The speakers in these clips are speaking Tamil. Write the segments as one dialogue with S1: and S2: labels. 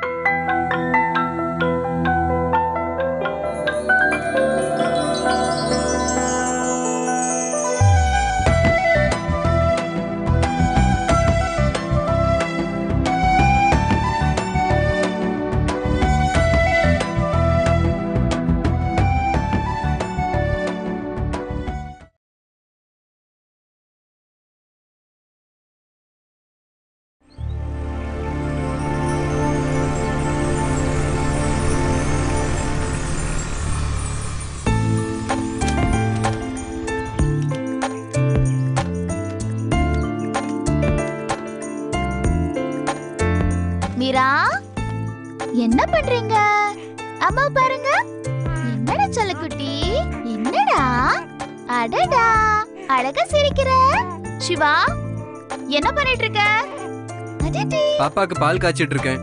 S1: மீரா என்ன பண்றீங்க அம்மா பாருங்க என்னடா சொல்லக்குட்டி என்னடா அடடா அழகா சிரிக்கிற சிவா என்ன பண்ணிட்டு இருக்க அடடே
S2: பாப்பாக்கு பால் காய்ச்சிட்டு இருக்கேன்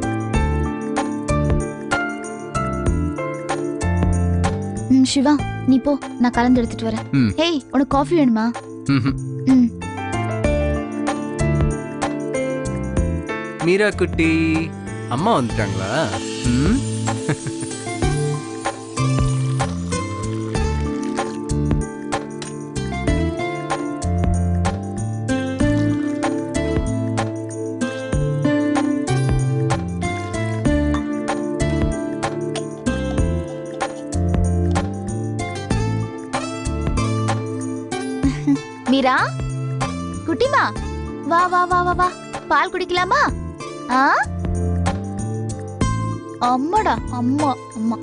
S1: ம் சிவா நீ போ நான் கலந்து எடுத்துட்டு வரேன்
S2: ம்.
S1: ஹேய் உனக்கு காஃபி வேணுமா
S2: ம்ஹும்.
S1: ம்
S2: மீரா குட்டி அம்மா வந்துட்டாங்களா ம்
S1: மீரா குட்டிமா வா வா வா வா வா பால் குடிக்கலாமா ஆ அம்மாடா அம்மா அம்மா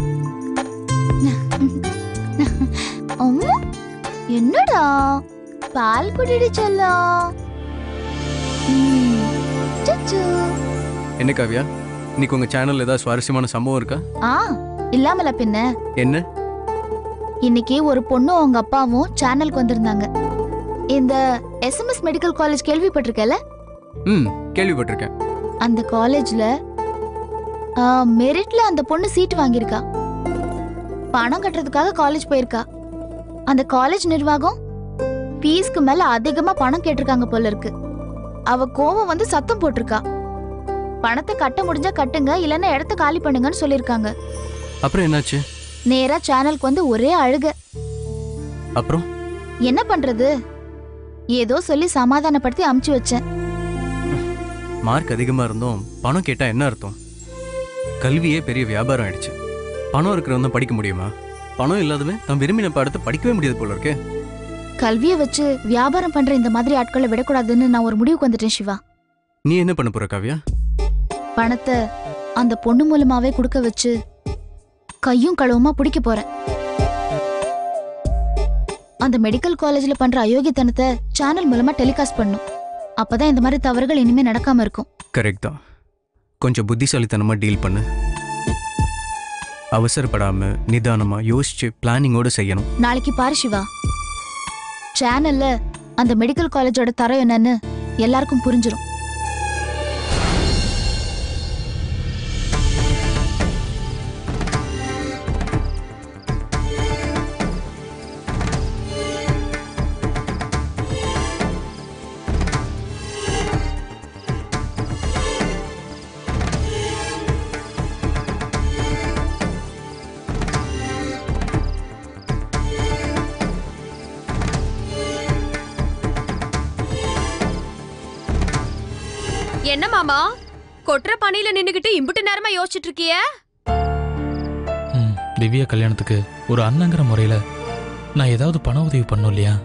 S1: அம்மா என்னடா பால் குடிடி செல்லம் ம், சுச்சு.
S2: என்ன காவியா இன்னைக்கு உங்க சேனல்ல ஏதாவது சுவாரஸ்யமான சம்பவம் இருக்கா
S1: ஆ இல்லாமல பின்ன
S2: என்ன
S1: இன்னைக்கு ஒரு பொண்ணும் அவங்க அப்பாவும் சேனலுக்கு வந்திருந்தாங்க இந்த எஸ்எம்எஸ் மெடிக்கல் காலேஜ் கேள்விப்பட்டிருக்கல
S2: ம் கேள்விப்பட்டிருக்கேன்
S1: அந்த காலேஜ்ல மெரிட்ல அந்த பொண்ணு சீட் வாங்கியிருக்கா பணம் கட்டுறதுக்காக காலேஜ் போயிருக்கா அந்த காலேஜ் நிர்வாகம் ஃபீஸ்க்கு மேல அதிகமா பணம் கேட்டிருக்காங்க போல இருக்கு அவ கோவம் வந்து சத்தம் போட்டிருக்கா பணத்தை கட்ட முடிஞ்சா கட்டுங்க இல்லைன்னா இடத்த காலி பண்ணுங்கன்னு சொல்லியிருக்காங்க
S2: அப்புறம் என்னாச்சு
S1: நேரா சேனலுக்கு வந்து ஒரே அழுக
S2: அப்புறம்
S1: என்ன பண்றது ஏதோ சொல்லி சமாதானப்படுத்தி அமுச்சு வச்சேன்
S2: மார்க் அதிகமா இருந்தும் பணம் கேட்டா என்ன அர்த்தம் கல்வியே பெரிய வியாபாரம் ஆயிடுச்சு பணம் இருக்கிறவன் தான் படிக்க முடியுமா பணம் இல்லாதவன் தான் விரும்பின பாடத்தை படிக்கவே முடியாது போல இருக்கே
S1: கல்வியை வச்சு வியாபாரம் பண்ற இந்த மாதிரி ஆட்களை விடக்கூடாதுன்னு நான் ஒரு முடிவுக்கு வந்துட்டேன் சிவா
S2: நீ என்ன பண்ண போற காவியா
S1: பணத்தை அந்த பொண்ணு மூலமாவே கொடுக்க வச்சு கையும் களவுமா பிடிக்க போறேன் அந்த மெடிக்கல் காலேஜ்ல பண்ற அயோக்கியத்தனத்தை சேனல் மூலமா டெலிகாஸ்ட் பண்ணும் அப்பதான் இந்த மாதிரி தவறுகள் இனிமே நடக்காம இருக்கும்
S2: கரெக்ட் தான் கொஞ்சம் புத்திசாலித்தனமா டீல் பண்ணு அவசரப்படாம நிதானமா யோசிச்சு பிளானிங்கோட செய்யணும்
S1: நாளைக்கு பாரு சிவா சேனல்ல அந்த மெடிக்கல் காலேஜோட தரம் என்னன்னு எல்லாருக்கும் புரிஞ்சிரும்
S3: என்ன மாமா கொட்டுற பணியில நின்னுகிட்டு இம்புட்டு நேரமா யோசிச்சுட்டு இருக்கிய
S4: ம், திவ்யா கல்யாணத்துக்கு ஒரு அண்ணங்கிற முறையில் நான் ஏதாவது பண உதவி பண்ணும் இல்லையா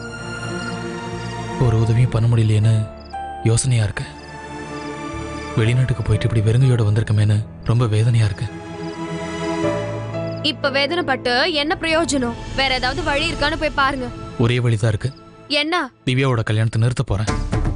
S4: ஒரு உதவியும் பண்ண முடியலையேன்னு யோசனையா இருக்கு வெளிநாட்டுக்கு போயிட்டு இப்படி வெறுங்கையோட வந்திருக்கமேன்னு ரொம்ப வேதனையா இருக்கு
S3: இப்ப வேதனைப்பட்டு என்ன பிரயோஜனம் வேற ஏதாவது வழி இருக்கான்னு போய் பாருங்க
S4: ஒரே வழிதான் இருக்கு
S3: என்ன
S4: திவ்யாவோட கல்யாணத்தை நிறுத்த போறேன்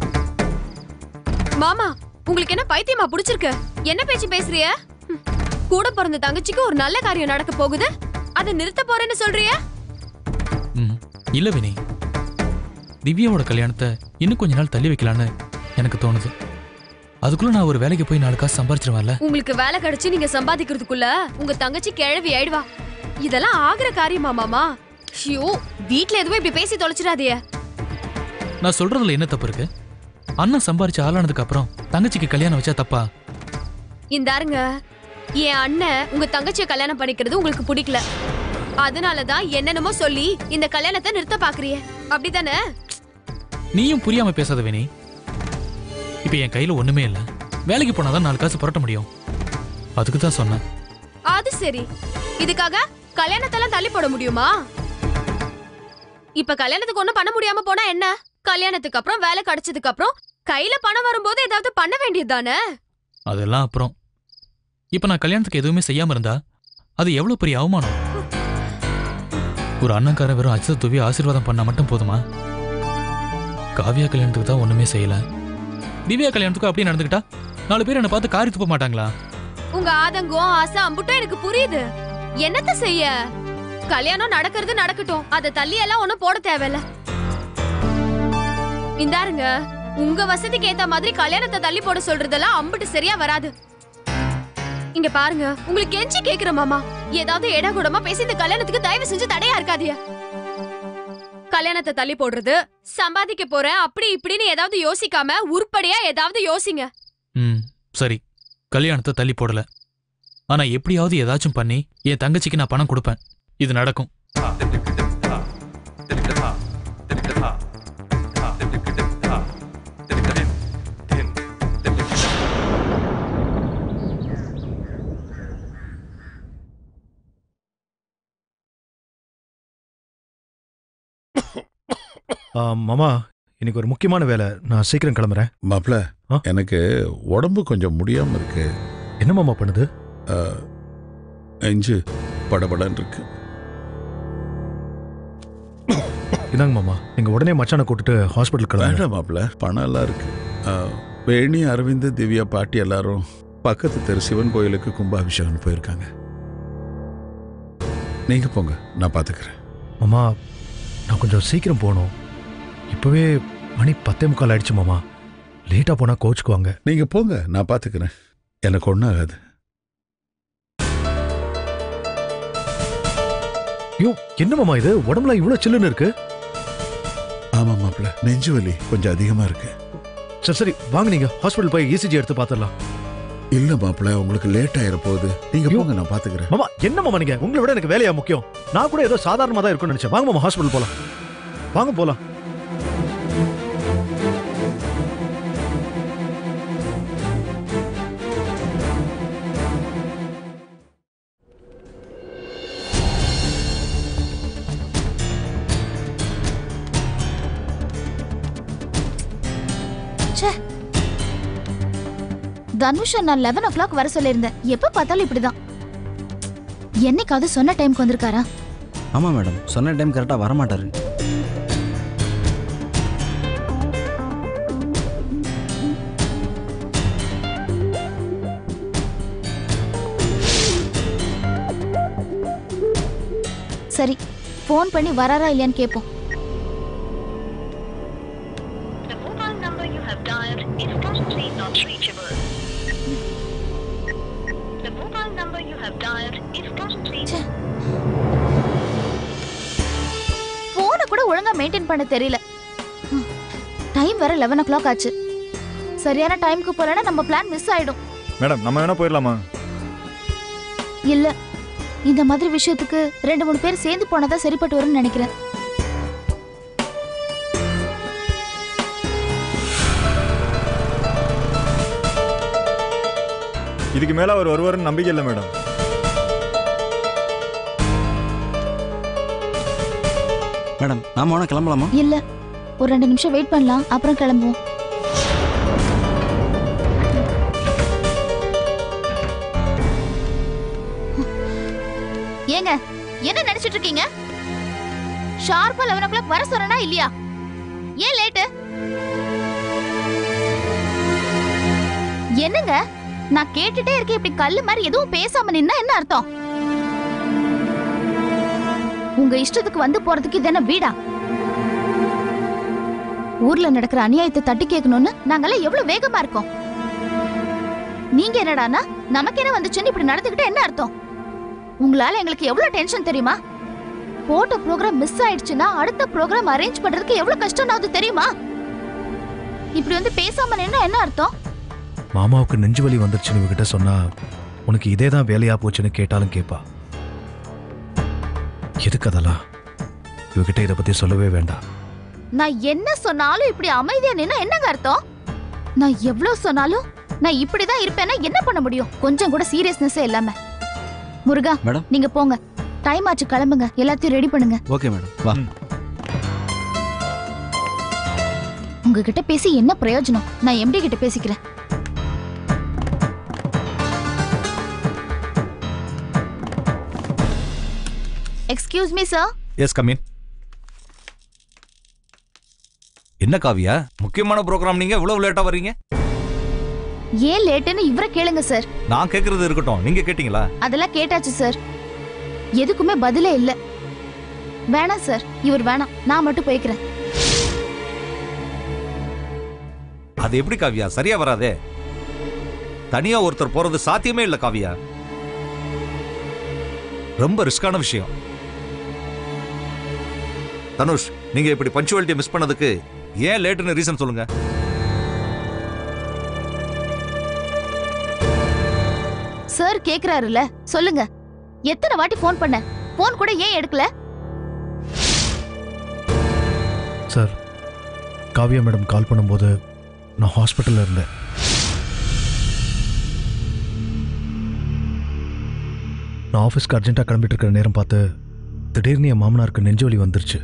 S3: மாமா உங்களுக்கு என்ன பைத்தியமா புடிச்சிருக்கு என்ன பேச்சு பேசுறிய ம், கூட பிறந்த தங்கச்சிக்கு ஒரு நல்ல காரியம் நடக்க போகுது அதை நிறுத்த போறேன்னு சொல்றிய
S4: ம், இல்ல வினி திவ்யாவோட கல்யாணத்தை இன்னும் கொஞ்ச நாள் தள்ளி வைக்கலான்னு எனக்கு தோணுது அதுக்குள்ள நான் ஒரு வேலைக்கு போய் நாலு காசு சம்பாரிச்சிருவேன்ல
S3: உங்களுக்கு வேலை கிடைச்சு நீங்க சம்பாதிக்கிறதுக்குள்ள உங்க தங்கச்சி கிழவி ஆயிடுவா இதெல்லாம் ஆகுற காரியமா மாமா ஐயோ வீட்ல எதுவும் இப்படி பேசி தொலைச்சிடாதீய
S4: நான் சொல்றதுல என்ன தப்பு இருக்கு அண்ணன் சம்பாரிச்சு ஆளானதுக்கு அப்புறம் தங்கச்சிக்கு கல்யாணம் வச்சா தப்பா
S3: இந்தாருங்க என் அண்ணன் உங்க தங்கச்சியை கல்யாணம் பண்ணிக்கிறது உங்களுக்கு பிடிக்கல அதனாலதான் என்னென்னமோ சொல்லி இந்த கல்யாணத்தை நிறுத்த பாக்குறிய அப்படிதானே
S4: நீயும் புரியாம பேசாத வேணி இப்ப என் கையில ஒண்ணுமே இல்ல வேலைக்கு போனாதான் நாலு காசு புரட்ட முடியும் அதுக்கு தான் சொன்னேன்
S3: அது சரி இதுக்காக கல்யாணத்தெல்லாம் தள்ளி போட முடியுமா இப்ப கல்யாணத்துக்கு ஒண்ணும் பண்ண முடியாம போனா என்ன கல்யாணத்துக்கு அப்புறம் வேலை கிடைச்சதுக்கு அப்புறம் கையில பணம் வரும்போது ஏதாவது பண்ண வேண்டியது தானே
S4: அதெல்லாம் அப்புறம் இப்ப நான் கல்யாணத்துக்கு எதுவுமே செய்யாம இருந்தா அது எவ்வளவு பெரிய அவமானம் ஒரு அண்ணன்காரன் வெறும் அச்சத்தை தூவி ஆசீர்வாதம் பண்ணா மட்டும் போதுமா காவியா கல்யாணத்துக்கு தான் ஒண்ணுமே செய்யல திவ்யா கல்யாணத்துக்கு அப்படியே நடந்துக்கிட்டா நாலு பேர் என்னை பார்த்து காரி துப்ப மாட்டாங்களா
S3: உங்க ஆதங்கம் ஆசை அம்புட்டும் எனக்கு புரியுது என்னத்த செய்ய கல்யாணம் நடக்கிறது நடக்கட்டும் அத தள்ளி எல்லாம் ஒண்ணும் போட தேவையில்ல இந்தாருங்க உங்க வசதிக்கு ஏத்த மாதிரி கல்யாணத்தை தள்ளி போட சொல்றதெல்லாம் அம்புட்டு சரியா வராது இங்க பாருங்க உங்களுக்கு கெஞ்சி கேக்குற மாமா ஏதாவது இடகுடமா பேசி இந்த கல்யாணத்துக்கு தயவு செஞ்சு தடையா இருக்காதிய கல்யாணத்தை தள்ளி போடுறது சம்பாதிக்க போறேன் அப்படி இப்படின்னு ஏதாவது யோசிக்காம உருப்படியா ஏதாவது யோசிங்க
S4: ம் சரி கல்யாணத்தை தள்ளி போடல ஆனா எப்படியாவது ஏதாச்சும் பண்ணி என் தங்கச்சிக்கு நான் பணம் கொடுப்பேன் இது நடக்கும்
S5: ஆ, மாமா இன்னைக்கு ஒரு முக்கியமான வேலை நான் சீக்கிரம் கிளம்புறேன்
S6: மாப்ள
S5: ஆ?
S6: எனக்கு உடம்பு கொஞ்சம் முடியாம இருக்கு
S5: என்ன மாமா பண்ணுது
S6: ஆ, நெஞ்சு படபடன்னு இருக்கு
S5: இதாங்க மாமா நீங்க உடனே மச்சானை கூட்டிட்டு ஹாஸ்பிட்டல் கிளம்புங்க
S6: வேண்டாம் மாப்ள பணம் எல்லாம் இருக்கு ஆ, வேணி அரவிந்த் திவ்யா பாட்டி எல்லாரும் பக்கத்து தெரு சிவன் கோயிலுக்கு கும்பாபிஷேகம் போயிருக்காங்க நீங்க போங்க நான் பாத்துக்கிறேன்
S5: மாமா நான் கொஞ்சம் சீக்கிரம் போகணும் இப்பவே மணி பத்தே முக்கால் ஆயிடுச்சு மாமா லேட்டா போனா கோச்சுக்குவாங்க
S6: நீங்க போங்க நான் பாத்துக்கிறேன் எனக்கு ஒன்றும் ஆகாது
S5: ஐயோ என்ன மாமா இது உடம்புல இவ்வளவு சில்லுன்னு இருக்கு
S6: ஆமா மாப்ள நெஞ்சு வலி கொஞ்சம் அதிகமா இருக்கு
S5: சரி சரி வாங்க நீங்க ஹாஸ்பிட்டல் போய் இசிஜி எடுத்து பார்த்துடலாம்
S6: இல்ல மாப்ள உங்களுக்கு லேட் ஆயிர போகுது நீங்க
S5: ஐயோ.
S6: போங்க நான் பாத்துக்கிறேன்
S5: மாமா என்ன மாமா நீங்க உங்களை விட எனக்கு வேலையா முக்கியம் நான் கூட ஏதோ சாதாரணமா தான் இருக்கும்னு நினைச்சேன் வாங்க மாமா ஹாஸ்பிட்டல் போலாம் வாங்க போலாம்
S1: தனுஷை நான் லெவன் ஓ கிளாக் வர சொல்லியிருந்தேன் எப்ப பார்த்தாலும் இப்படிதான் என்னைக்காவது சொன்ன டைம்க்கு வந்திருக்காரா
S7: ஆமாம் மேடம் சொன்ன டைம் கரெக்டாக வரமாட்டாரு
S1: சரி ஃபோன் பண்ணி வராரா இல்லையான்னு கேட்போம்
S8: The mobile number you have dialed is currently not reachable. The mobile number you have dialed is currently
S1: ஃபோனை கூட ஒழுங்கா மெயின்டைன் பண்ண தெரியல டைம் வேற லெவன் ஓ கிளாக் ஆச்சு சரியான டைம்க்கு போலனா நம்ம பிளான் மிஸ் ஆயிடும்
S9: மேடம் நம்ம வேணா போயிடலாமா
S1: இல்ல இந்த மாதிரி விஷயத்துக்கு ரெண்டு மூணு பேர் சேர்ந்து போனதா சரிப்பட்டு வரும்னு நினைக்கிறேன்
S9: இதுக்கு மேல அவர் வருவாருன்னு நம்பிக்கை இல்லை மேடம்
S7: மேடம் நாம வேணா கிளம்பலாமா
S1: இல்ல ஒரு ரெண்டு நிமிஷம் வெயிட் பண்ணலாம் அப்புறம் கிளம்புவோம் ஏங்க என்ன நினைச்சிட்டு இருக்கீங்க ஷார்ப்பா லெவன் ஓ கிளாக் வர சொன்னா இல்லையா ஏன் லேட்டு என்னங்க நான் கேட்டுட்டே இருக்கேன் இப்படி கல்லு மாதிரி எதுவும் பேசாம நின்னா என்ன அர்த்தம் உங்க இஷ்டத்துக்கு வந்து போறதுக்கு இது என்ன வீடா ஊர்ல நடக்கிற அநியாயத்தை தட்டி கேட்கணும்னு நாங்கெல்லாம் எவ்வளவு வேகமா இருக்கோம் நீங்க என்னடானா நமக்கு என்ன வந்துச்சுன்னு இப்படி நடந்துக்கிட்டா என்ன அர்த்தம் உங்களால எங்களுக்கு எவ்வளவு டென்ஷன் தெரியுமா போட்ட ப்ரோக்ராம் மிஸ் ஆயிடுச்சுன்னா அடுத்த ப்ரோக்ராம் அரேஞ்ச் பண்றதுக்கு எவ்வளவு கஷ்டம்னாவது தெரியுமா இப்படி வந்து பேசாம நின்னா என்ன அர்த்தம்
S5: மாமாவுக்கு நெஞ்சு வலி வந்துருச்சுன்னு இவகிட்ட சொன்னா உனக்கு இதே தான் வேலையா போச்சுன்னு கேட்டாலும் கேட்பா எதுக்கு அதெல்லாம் இவகிட்ட இதை பத்தி சொல்லவே வேண்டாம்
S1: நான் என்ன சொன்னாலும் இப்படி அமைதியா நின்னா என்னங்க அர்த்தம் நான் எவ்வளவு சொன்னாலும் நான் இப்படிதான் இருப்பேன்னா என்ன பண்ண முடியும் கொஞ்சம் கூட சீரியஸ்னஸே இல்லாம முருகா
S7: மேடம்.
S1: நீங்க போங்க டைம் ஆச்சு கிளம்புங்க எல்லாத்தையும் ரெடி பண்ணுங்க
S7: ஓகே மேடம் வா
S1: உங்ககிட்ட பேசி என்ன பிரயோஜனம் நான் எம்டி கிட்ட பேசிக்கிறேன் excuse me sir
S10: yes come in என்ன காவியா முக்கியமான ப்ரோக்ராம் நீங்க இவ்வளவு லேட்டா வர்றீங்க
S1: ஏன் லேட்டுன்னு இவரை கேளுங்க சார்
S10: நான் கேக்குறது இருக்கட்டும் நீங்க கேட்டீங்களா
S1: அதெல்லாம் கேட்டாச்சு சார் எதுக்குமே பதிலே இல்ல வேணாம் சார் இவர் வேணாம் நான் மட்டும் போய்க்கிறேன்
S10: அது எப்படி காவியா சரியா வராதே தனியா ஒருத்தர் போறது சாத்தியமே இல்ல காவியா ரொம்ப ரிஸ்கான விஷயம் தனுஷ் நீங்க இப்படி பஞ்சுவாலிட்டியை மிஸ் பண்ணதுக்கு ஏன் லேட்டுன்னு ரீசன் சொல்லுங்க
S1: சார் கேக்குறாருல்ல சொல்லுங்க எத்தனை வாட்டி ஃபோன் பண்ண ஃபோன் கூட ஏன் எடுக்கல
S5: சார் காவியா மேடம் கால் பண்ணும்போது நான் ஹாஸ்பிட்டலில் இருந்தேன் நான் ஆஃபீஸ்க்கு அர்ஜென்ட்டாக கிளம்பிட்டு இருக்கிற நேரம் பார்த்து திடீர்னு என் மாமனாருக்கு நெஞ்சு வலி வந்துருச்சு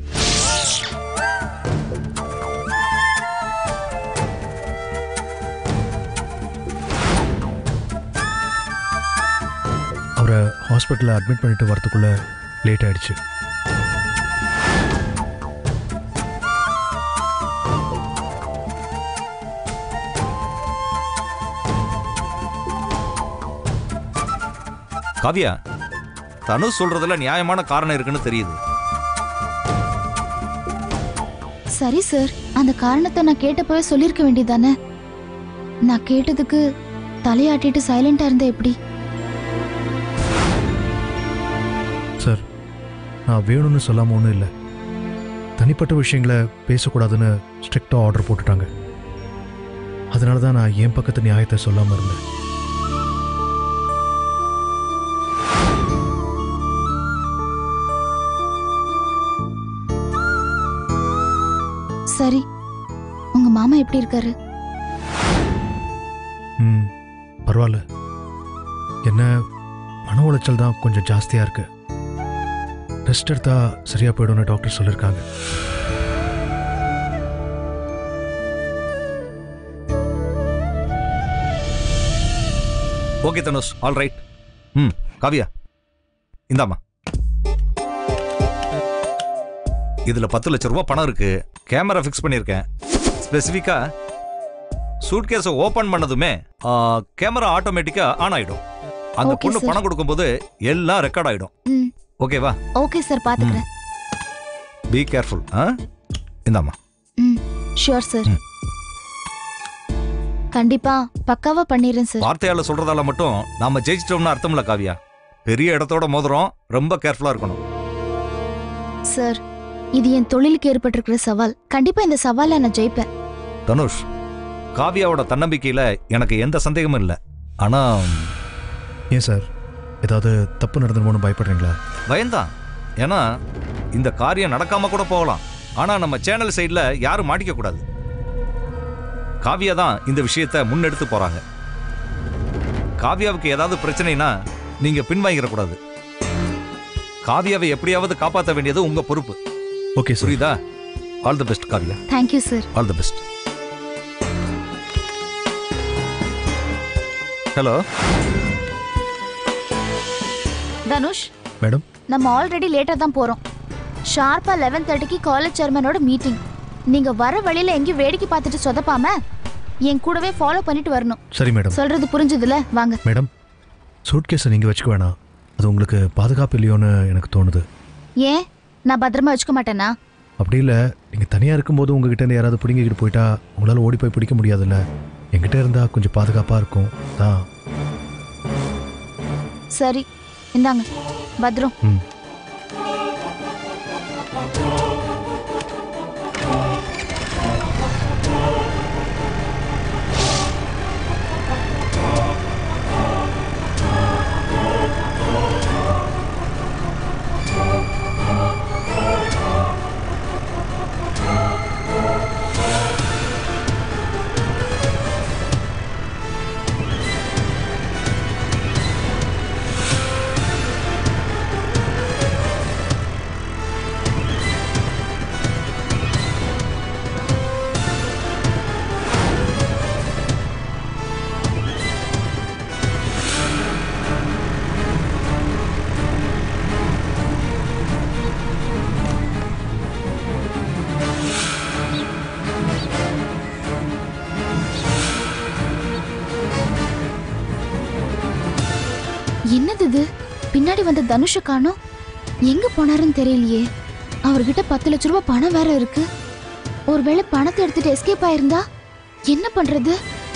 S5: அவரை ஹாஸ்பிட்டலில் அட்மிட் பண்ணிட்டு வரதுக்குள்ள லேட் ஆயிடுச்சு
S10: காவியா தனுஷ் சொல்றதுல நியாயமான காரணம் இருக்குன்னு தெரியுது
S1: சரி சார் அந்த காரணத்தை நான் கேட்டப்பவே சொல்லியிருக்க வேண்டியதானே நான் கேட்டதுக்கு தலையாட்டிட்டு சைலண்டா இருந்த எப்படி
S5: சார் நான் வேணும்னு சொல்லாம ஒன்றும் இல்லை தனிப்பட்ட விஷயங்களை பேசக்கூடாதுன்னு ஸ்ட்ரிக்டாக ஆர்டர் போட்டுட்டாங்க அதனால தான் நான் என் பக்கத்து நியாயத்தை சொல்லாமல் இருந்தேன்
S1: சரி உங்க மாமா எப்படி இருக்காரு
S5: ம் பரவாயில்ல என்ன மன உளைச்சல் தான் கொஞ்சம் ஜாஸ்தியாக இருக்கு ரெஸ்ட் எடுத்தா சரியாக போயிடும்னு டாக்டர் சொல்லியிருக்காங்க
S10: ஓகே தனுஷ் ஆல் ரைட் ம் காவியா இந்தாம்மா இதுல பத்து லட்ச ரூபாய் பணம் இருக்கு கேமரா ஃபிக்ஸ் பண்ணியிருக்கேன் ஸ்பெசிஃபிக்கா சூட்கேஸை ஓபன் பண்ணதுமே கேமரா ஆட்டோமேட்டிக்கா ஆன் ஆயிடும் அந்த
S1: Okay,
S10: பொண்ணு
S1: sir.
S10: பணம் கொடுக்கும்போது எல்லாம் ரெக்கார்ட் ஆயிடும்
S1: ம்
S10: ஓகேவா
S1: ஓகே சார் பாத்துக்கிறேன்
S10: பி கேர்ஃபுல் ஆ இந்தாம்மா
S1: ம் ஷூர் சார்
S10: ம்.
S1: கண்டிப்பா பக்காவா பண்ணிடுறேன் சார்
S10: வார்த்தையால சொல்றதால மட்டும் நாம ஜெயிச்சிட்டோம்னு அர்த்தம் இல்ல காவியா பெரிய இடத்தோட மோதுறோம் ரொம்ப கேர்ஃபுல்லா இருக்கணும்
S1: சார் இது என் தொழிலுக்கு ஏற்பட்டிருக்கிற சவால் கண்டிப்பா இந்த சவாலை நான் ஜெயிப்பேன்
S10: தனுஷ் காவியாவோட தன்னம்பிக்கையில எனக்கு எந்த சந்தேகமும் இல்லை ஆனா
S5: ஏன் சார் ஏதாவது தப்பு நடந்துருமோன்னு பயப்படுறீங்களா
S10: பயம்தான் ஏன்னா இந்த காரியம் நடக்காம கூட போகலாம் ஆனா நம்ம சேனல் சைடுல யாரும் மாட்டிக்க கூடாது காவியா தான் இந்த விஷயத்தை முன்னெடுத்து போறாங்க காவியாவுக்கு ஏதாவது பிரச்சனைனா நீங்க பின்வாங்கிட கூடாது காவியாவை எப்படியாவது காப்பாற்ற வேண்டியது உங்க பொறுப்பு
S5: ஓகே சார்
S10: புரியுதா all the best Kavya
S1: thank you sir
S10: all the best hello
S1: Dhanush
S5: madam
S1: நம்ம ஆல்ரெடி லேட்டா தான் போறோம் ஷார்ப்பா லெவன் தேர்ட்டிக்கு காலேஜ் சேர்மனோட மீட்டிங் நீங்க வர வழியில எங்கேயும் வேடிக்கை பார்த்துட்டு சொதப்பாம என் கூடவே ஃபாலோ பண்ணிட்டு வரணும்
S5: சரி மேடம்
S1: சொல்றது புரிஞ்சுதுல வாங்க
S5: மேடம் சூட்கேஸை நீங்கள் வச்சுக்க வேணாம் அது உங்களுக்கு பாதுகாப்பு இல்லையோன்னு எனக்கு தோணுது
S1: ஏன் நான் பத்திரமா வச்சுக்க மாட்டேனா
S5: அப்படி இல்லை நீங்கள் தனியாக இருக்கும்போது உங்ககிட்ட இருந்து யாராவது பிடிங்கிக்கிட்டு போயிட்டா உங்களால் ஓடி போய் பிடிக்க முடியாதுல்ல என்கிட்ட இருந்தால் கொஞ்சம் பாதுகாப்பாக இருக்கும் தான்
S1: சரி இந்தாங்க பத்ரம்
S5: ம்
S1: என்னது இது பின்னாடி வந்த தனுஷ காணோம் எங்க போனாருன்னு தெரியலையே அவர்கிட்ட பத்து லட்ச ரூபாய் பணம் வேற இருக்கு ஒருவேளை பணத்தை எடுத்துட்டு எஸ்கேப் ஆயிருந்தா என்ன பண்றது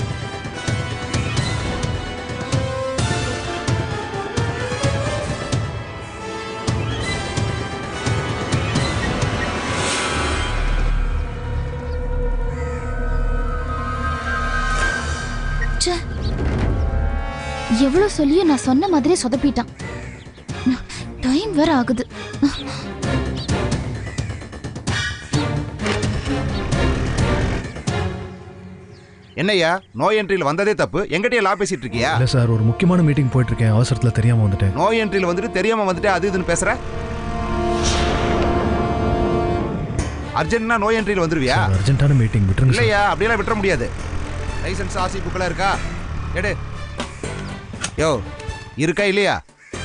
S1: ச்சே. எவ்வளவு சொல்லியும் நான் சொன்ன மாதிரியே சொதப்பிட்டான் டைம் வேற ஆகுது
S11: என்னய்யா நோய் என்ட்ரியில் வந்ததே தப்பு எங்கிட்டயே லா பேசிட்டு இருக்கியா
S5: இல்லை சார் ஒரு முக்கியமான மீட்டிங் போயிட்டு இருக்கேன் அவசரத்தில் தெரியாமல் வந்துட்டேன்
S11: நோய் என்ட்ரியில் வந்துட்டு தெரியாம வந்துட்டு அது இதுன்னு பேசுற அர்ஜென்ட்னா நோய் என்ட்ரியில் வந்துருவியா
S5: சார் அர்ஜென்ட்டான மீட்டிங் விட்டுருங்க சார்
S11: இல்லையா அப்படியெல்லாம் விட்டுற முடியாது லைசன்ஸ் ஆசி புக்கெல்லாம் இருக்கா எடு யோ இருக்கா இல்லையா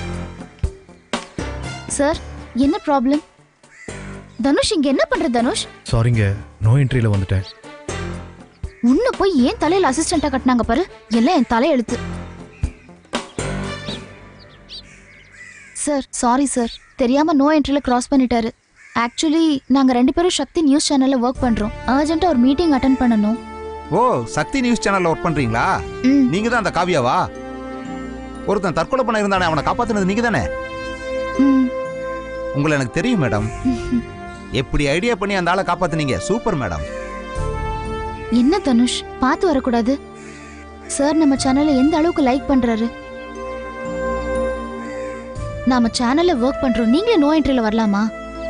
S1: சார் என்ன ப்ராப்ளம் தனுஷ் இங்க என்ன பண்ற தனுஷ்
S5: சாரிங்க நோ என்ட்ரியில் வந்துட்டேன்
S1: உன்னை போய் ஏன் தலையில அசிஸ்டண்டா கட்டினாங்க பாரு எல்லாம் என் தலையெழுத்து சார் சாரி சார் தெரியாம நோ என்ட்ரில கிராஸ் பண்ணிட்டாரு ஆக்சுவலி நாங்க ரெண்டு பேரும் சக்தி நியூஸ் சேனல்ல ஒர்க் பண்றோம் அர்ஜென்ட்டா ஒரு மீட்டிங் அட்டன் பண்ணணும்
S11: ஓ சக்தி நியூஸ் சேனல்ல ஒர்க் பண்றீங்களா
S1: ம்.
S11: நீங்க தான் அந்த காவியாவா ஒருத்தன் தற்கொலை பண்ண இருந்தானே அவனை காப்பாத்துனது நீங்க தானே
S1: ம்.
S11: உங்களை எனக்கு தெரியும் மேடம் எப்படி ஐடியா பண்ணி அந்த ஆளை காப்பாத்துனீங்க சூப்பர் மேடம்
S1: என்ன தனுஷ் பார்த்து வரக்கூடாது சார் நம்ம சேனலை எந்த அளவுக்கு லைக் பண்றாரு நாம சேனல்ல ஒர்க் பண்றோம் நீங்களே நோ என்ட்ரில வரலாமா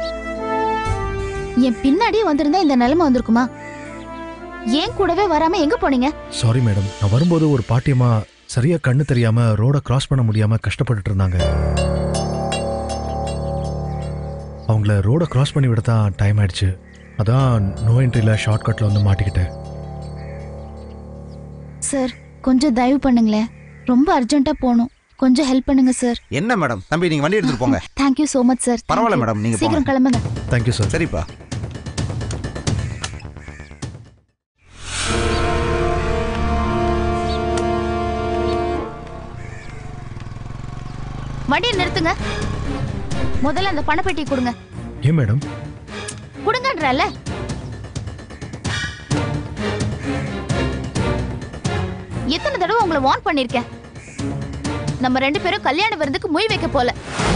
S1: என் பின்னாடியே வந்திருந்தா இந்த நிலைமை வந்திருக்குமா ஏன் கூடவே வராம எங்க போனீங்க
S5: சாரி மேடம் நான் வரும்போது ஒரு பாட்டியம்மா சரியா கண்ணு தெரியாம ரோட கிராஸ் பண்ண முடியாம கஷ்டப்பட்டுட்டு இருந்தாங்க அவங்கள ரோட கிராஸ் பண்ணி விட தான் டைம் ஆயிடுச்சு அதான் நோ என்ட்ரியில் ஷார்ட்கட்டில் வந்து மாட்டிக்கிட்டேன்
S1: சார் கொஞ்சம் தயவு பண்ணுங்களேன் ரொம்ப அர்ஜென்ட்டா போகணும் கொஞ்சம் ஹெல்ப் பண்ணுங்க சார்
S11: என்ன மேடம் தம்பி நீங்க வண்டி எடுத்துட்டு போங்க
S1: தேங்க்யூ so மச் சார்
S11: பரவாயில்ல மேடம் நீங்க
S1: சீக்கிரம்
S11: போங்க
S1: கிளம்புங்க
S5: தேங்க்யூ சார்
S11: சரிப்பா
S1: வண்டியை நிறுத்துங்க முதல்ல அந்த பணப்பெட்டி கொடுங்க
S5: ஏன் மேடம்
S1: கொடுங்கன்றல எத்தனை தடவை உங்களை வார்ன் பண்ணிருக்கேன் நம்ம ரெண்டு பேரும் கல்யாண விருந்துக்கு மொய் வைக்க போல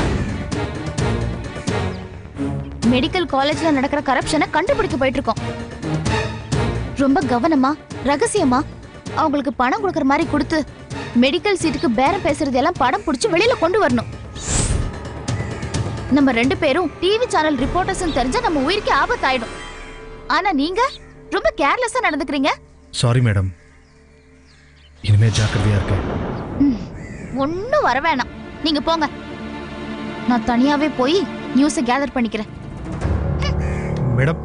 S1: மெடிக்கல் காலேஜ்ல நடக்கிற கரப்ஷனை கண்டுபிடிக்க போயிட்டு இருக்கோம் ரொம்ப கவனமா ரகசியமா அவங்களுக்கு பணம் கொடுக்கற மாதிரி கொடுத்து மெடிக்கல் சீட்டுக்கு பேரம் பேசுறது எல்லாம் படம் பிடிச்சு வெளியில கொண்டு வரணும் நம்ம ரெண்டு பேரும் டிவி சேனல் ரிப்போர்ட்டர்ஸ் தெரிஞ்சா நம்ம உயிருக்கு ஆபத்தாயிடும் ஆனா நீங்க ரொம்ப கேர்லெஸ்ஸா நடந்துக்கிறீங்க
S5: சாரி மேடம் இனிமே ஜாக்கிரதையா இருக்கேன்
S1: ஒன்னும் வர வேணாம் நீங்க போங்க நான் தனியாவே போய் நியூஸை கேதர் பண்ணிக்கிறேன்
S5: மேடம்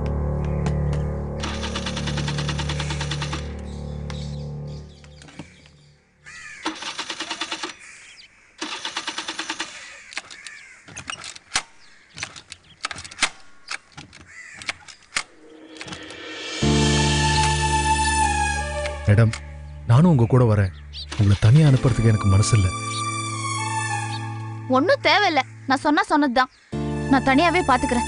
S5: மேடம் நானும் உங்க கூட வரேன் உங்களை தனியா அனுப்புறதுக்கு எனக்கு மனசு இல்லை
S1: ஒன்னும் தேவையில்ல நான் சொன்னா சொன்னதுதான் நான் தனியாவே பாத்துக்கிறேன்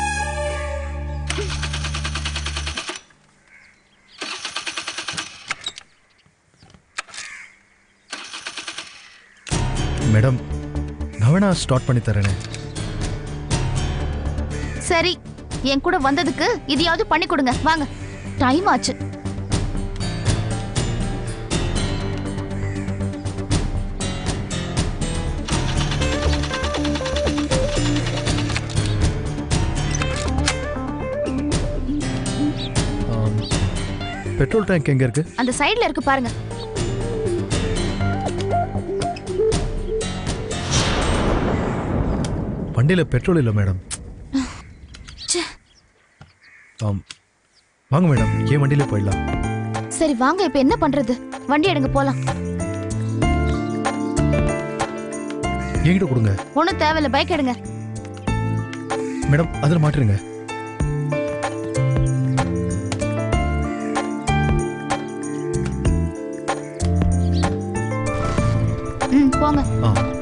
S5: மேடம் நான் வேணா ஸ்டார்ட் பண்ணி தரேனே
S1: சரி என் கூட வந்ததுக்கு இதையாவது பண்ணி கொடுங்க வாங்க டைம் ஆச்சு
S5: ஆம், பெட்ரோல் டேங்க் எங்க இருக்கு
S1: அந்த சைடுல இருக்கு பாருங்க
S5: வண்டியில பெட்ரோல் இல்லை மேடம்
S1: ச்சே.
S5: ஆம் வாங்க மேடம் ஏன் வண்டியில போயிடலாம்
S1: சரி வாங்க இப்ப என்ன பண்றது வண்டி எடுங்க போலாம்
S5: என்கிட்ட கொடுங்க
S1: ஒன்னும் தேவையில்ல பைக் எடுங்க
S5: மேடம் அதில் மாட்டுருங்க
S1: ம் போங்க வாங்க
S5: ஆ